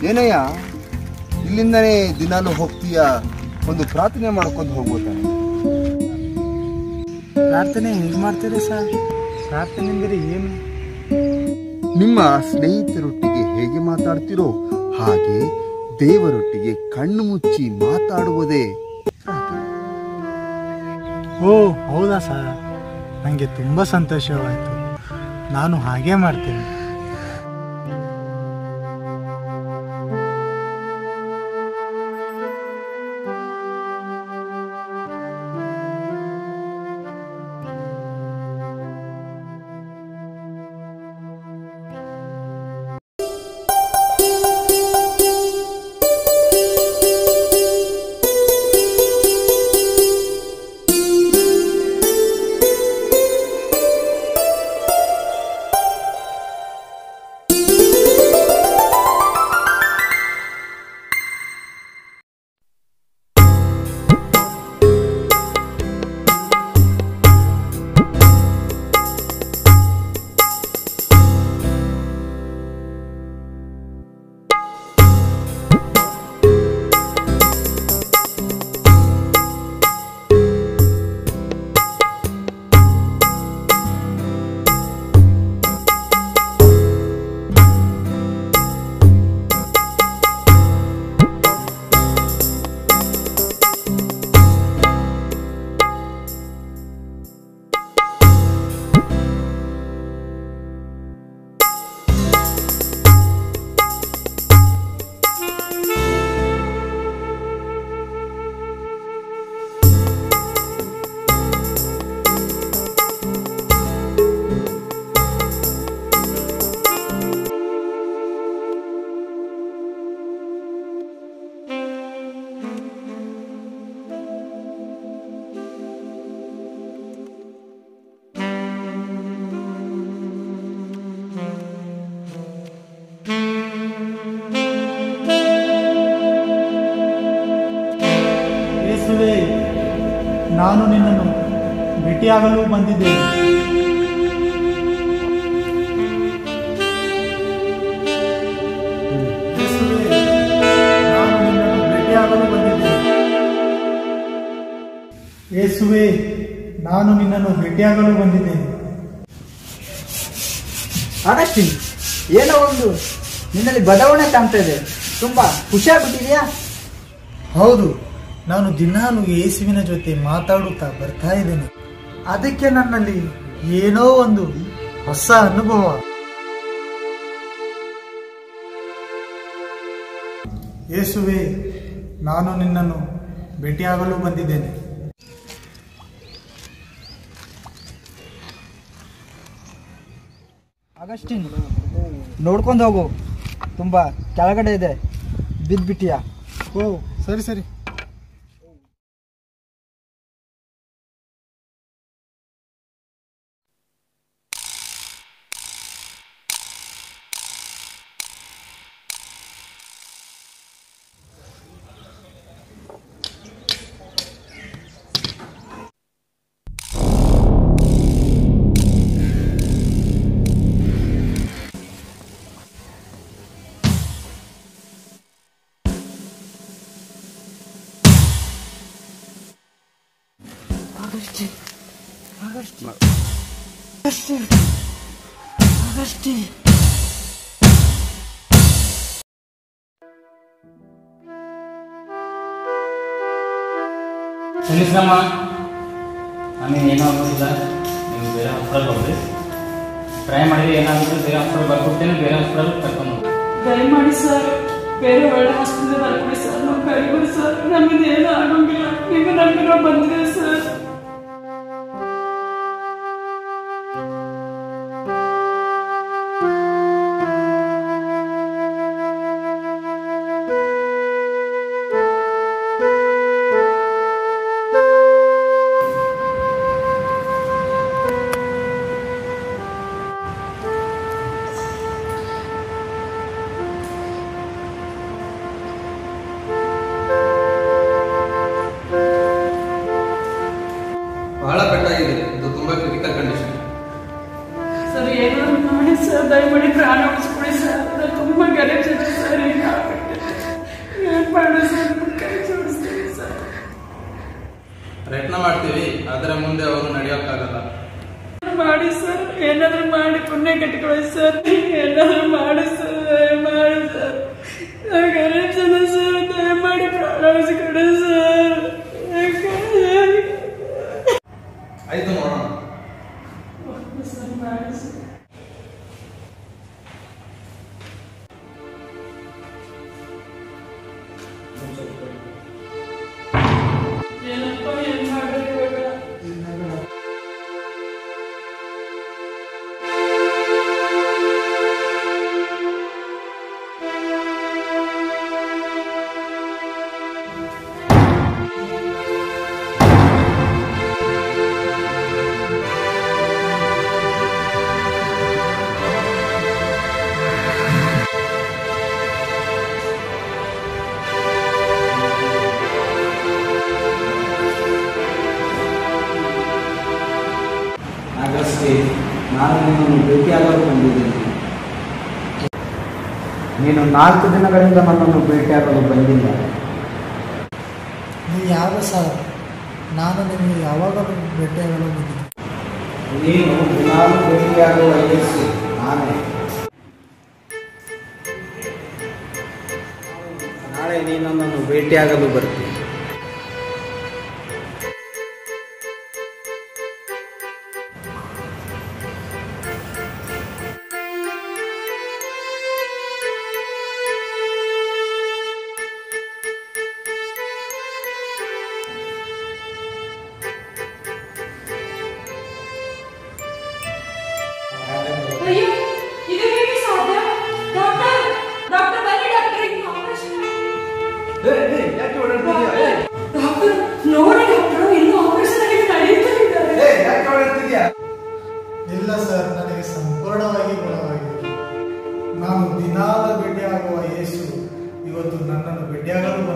ಏನಯ್ಯ ಇಲ್ಲಿಂದನೇ ದಿನಾಲು ಹೋಗ್ತೀಯ ಒಂದು ಪ್ರಾರ್ಥನೆ ಮಾಡ್ಕೊಂಡು ಹೋಗ್ಬೋದಾನೆ ಪ್ರಾರ್ಥನೆ ಹೇಗೆ ಮಾಡ್ತೀರಿ ಸರ್ ಪ್ರಾರ್ಥನೆ ಅಂದರೆ ಏನು ನಿಮ್ಮ ಸ್ನೇಹಿತರೊಟ್ಟಿಗೆ ಹೇಗೆ ಮಾತಾಡ್ತಿರೋ ಹಾಗೆ ದೇವರೊಟ್ಟಿಗೆ ಕಣ್ಣು ಮುಚ್ಚಿ ಮಾತಾಡುವುದೇ ಪ್ರಾರ್ಥನೆ. ಓ ಹೌದಾ ಸರ್ ನನಗೆ ತುಂಬ ಸಂತೋಷವಾಯಿತು ನಾನು ಹಾಗೆ ಮಾಡ್ತೇನೆ ಯೇಸುವೆ ನಾನು ನಿನ್ನನ್ನು ಭೇಟಿಯಾಗಲು ಬಂದಿದ್ದೇನೆ ಯೇಸುವೆ, ನಾನು ನಿನ್ನನ್ನು ಭೇಟಿಯಾಗಲು ಬಂದಿದ್ದೇನೆ ಯೇಸುವೆ ನಾನು ನಿನ್ನನ್ನು ಭೇಟಿಯಾಗಲು ಬಂದಿದ್ದೇನೆ ಆಗಸ್ಟಿನ್ ಏನೋ ಒಂದು ನಿನ್ನಲ್ಲಿ ಬದಲಾವಣೆ ಕಾಣ್ತಾ ಇದೆ ತುಂಬಾ ಖುಷಿಯಾಗ್ಬಿಟ್ಟಿದ್ಯಾ ಹೌದು ನಾನು ದಿನಾಲು ಯೇಸುವಿನ ಜೊತೆ ಮಾತಾಡುತ್ತಾ ಬರ್ತಾ ಇದ್ದೇನೆ ಅದಕ್ಕೆ ನನ್ನಲ್ಲಿ ಏನೋ ಒಂದು ಹೊಸ ಅನುಭವ ಯೇಸುವೆ ನಾನು ನಿನ್ನನ್ನು ಭೇಟಿಯಾಗಲು ಬಂದಿದ್ದೇನೆ ಆಗಸ್ಟಿನ್ ನೋಡ್ಕೊಂಡು ಹೋಗು ತುಂಬಾ ಕೆಳಗಡೆ ಇದೆ ಬಿದ್ದ್ಬಿಟ್ಟಿಯಾ ಓ ಸರಿ ಸರಿ ಕ್ಷಮಿಸಮ್ಮ ಆಮೇಲೆ ಏನೂ ಆಗೋದಿಲ್ಲ ನೀವು ಬೇರೆ ಹಾಸ್ಪಿಟಲ್ ಹೋಗ್ರಿ ಟ್ರೈ ಮಾಡಿದ್ರೆ ಏನಾಗುತ್ತೆ ಬೇರೆ ಹಾಸ್ಪಿಟಲ್ ಬರ್ಕೊಡ್ತೇನೆ ಬೇರೆ ಹಾಸ್ಪಿಟಲ್ ಕರ್ಕೊಂಡು ಹೋಗಿ ದಯಮಾಡಿ ಸರ್ ಬೇರೆ ಒಳ್ಳೆ ಹಾಸ್ಪಿಟಲ್ ಬರ್ಕೊಡಿ ಸರ್ ನಾವು ಕರಿಬೋದು ಸರ್ ನಮ್ಮಿಂದ ಏನೂ ಆಗೋಂಗಿಲ್ಲ ನೀವು ನಮ್ಗೆ ನಾವು ಬಂದಿದೆ ಸರ್ ಬಹಳ ಪೆಟ್ಟಾಗಿದೆ ಇದು ತುಂಬಾ ಕ್ರಿಟಿಕಲ್ ಕಂಡೀಷನ್ ಸರ್ ಏನೋ ಮಾಡಿ ಸರ್ ದಯಮಾಡಿ ಪ್ರಾಣ ಉಳಿಸ್ಕೊಡಿ ಸರ್ ನಾನು ತುಂಬಾ ಗರೀಬ್ ಜನ ಸರ್ ಈಗ ಸರ್ ನೀವು ಏನಾದ್ರು ಮಾಡಿ ಸರ್ ದಯಮಾಡಿ ಸರ್ ನನಗೆ ಎರಡು ಜನ ಸರ್ ದಯಮಾಡಿ ಪ್ರಾಣ ಉಳಿಸ್ಕೊಡಿ ಸರ್ ಆಯ್ತು ನೋಡೋಣ ಸರ್ ಮಾಡಿ ಸರ್ ಏನಪ್ಪ ಏನ್ ಮಾಡ್ಬೇಕು ಇವಾಗ? ಆಗಷ್ಟೇ ನಾನು ನಿನ್ನನ್ನು ಭೇಟಿಯಾಗಲು ಬಂದಿದ್ದೇನೆ ನೀನು ನಾಲ್ಕು ದಿನಗಳಿಂದ ನನ್ನನ್ನು ಭೇಟಿಯಾಗಲು ಬಂದಿಲ್ಲ ನೀವು ಯಾರು ಸರ್ ನಾನು ನಿಮಗೆ ಯಾವಾಗಲೂ ಭೇಟಿಯಾಗಲು ಬಂದಿದ್ದೆ ನೀನು ದಿನಾಲು ಭೇಟಿಯಾಗುವ ಯೇಸು ನಾನೇ ನಾಳೆ ನೀನು ನನ್ನನ್ನು ಭೇಟಿಯಾಗಲು ಬರ್ತೀನಿ ಅಯ್ಯೋ ಇದು ಹೇಗೆ ಸಾಧ್ಯ ಡಾಕ್ಟರ್ ಡಾಕ್ಟರ್ ಬನ್ನಿ ಡಾಕ್ಟರ್ ಈಗ ಆಪರೇಷನ್ ಡಾಕ್ಟರ್ ನೋಡಿ ಡಾಕ್ಟರ್ ಇನ್ನೂ ಆಪರೇಷನ್ ಆಗಿ ನಡೆಯುತ್ತಾ ಇದ್ದಾರೆ ಇಲ್ಲ ಸರ್ ನನಗೆ ಸಂಪೂರ್ಣವಾಗಿ ಗುಣವಾಗಿದೆ ನಾನು ದಿನಾಲ ಭೇಟಿಯಾಗುವ ಯೇಸು ಇವತ್ತು ನನ್ನನ್ನು ಭೇಟಿಯಾಗಲು